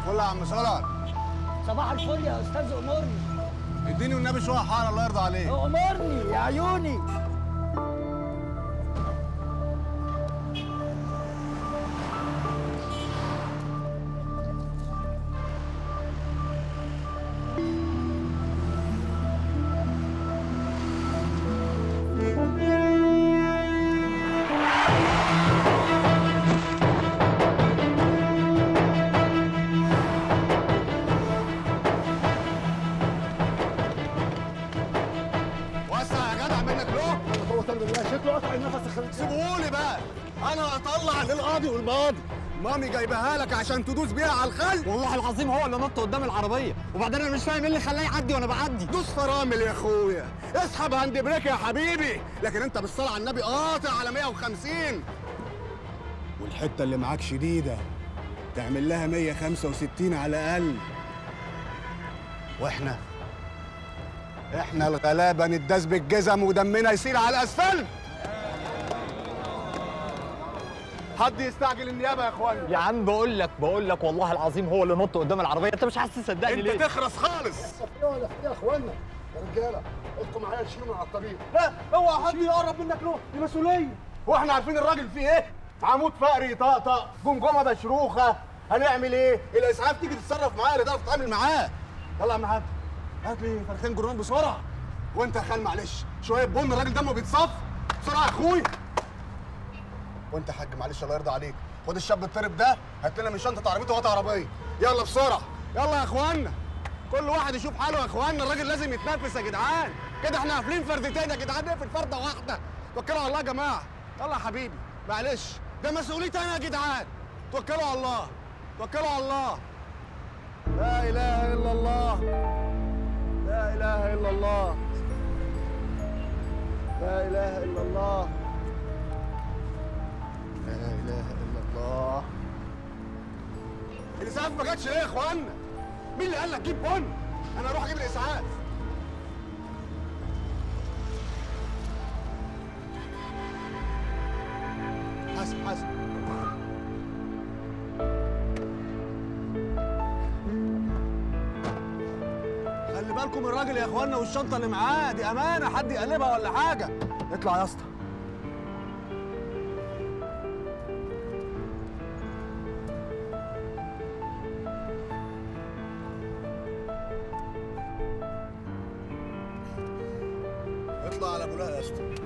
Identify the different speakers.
Speaker 1: الفل يا عم صلاح
Speaker 2: صباح الفل يا استاذ امرني
Speaker 1: اديني والنبي شويه حاره الله يرضى عليك
Speaker 2: امرني يا عيوني
Speaker 1: وسع يا جدع منك له
Speaker 3: هو طلب الله شكله قطع النفس خليك
Speaker 1: سيبهولي بقى انا هطلع للقاضي والماضي مامي جايبها لك عشان تدوس بيها على الخلق
Speaker 4: والله العظيم هو اللي نط قدام العربيه وبعدين انا مش فاهم ايه اللي خلاه يعدي وانا بعدي
Speaker 1: دوس فرامل يا اخويا اسحب هاند بريك يا حبيبي لكن انت بالصلاه على النبي قاطع على 150 والحته اللي معاك شديده تعمل لها 165 على الاقل واحنا احنا الغلابه نداس بالجزم ودمنا يسيل على الاسفلت حد يستعجل النيابه يا اخوانا
Speaker 4: يا عم بقول لك بقول لك والله العظيم هو اللي نط قدام العربيه انت مش عايز تصدقني
Speaker 1: انت
Speaker 4: ليه
Speaker 1: تخرس خالص
Speaker 3: ايه ولا في يا اخوانا يا رجاله ادخلوا معايا تشيلوا من على الطريق
Speaker 1: لا اوعى حد يقرب منك له دي مسؤوليه واحنا عارفين الراجل فيه ايه عمود فقري طقطق جمجمه مشروخه هنعمل ايه الاسعاف تيجي تتصرف معاه اللي تعرف تتعامل معاه يلا يا عم حاج هات لي فرخين جرنان بسرعه وانت يا خال معلش شويه بن الراجل دمه بيتصف بسرعه يا اخوي وانت يا حاج معلش الله يرضى عليك خد الشاب الطرب ده هات لنا من شنطه عربيته وهات عربيه يلا بسرعه يلا يا اخوانا كل واحد يشوف حاله يا اخوانا الراجل لازم يتنفس يا جدعان كده احنا قافلين فردتين يا جدعان نقفل فرده واحده توكلوا على الله يا جماعه يلا يا حبيبي معلش ده مسؤوليتي انا يا جدعان توكلوا على الله توكلوا على الله لا اله الا الله لا اله الا الله لا اله الا الله لا اله الا الله الاسعاف ما جاتش ليه يا اخوانا مين اللي قال لك جيب بن انا اروح اجيب الاسعاف حسن حسن خلي بالكم الراجل يا اخوانا والشنطه اللي معاه دي امانه حد يقلبها ولا حاجه اطلع يا اسطى اطلع على ابو يا اسطى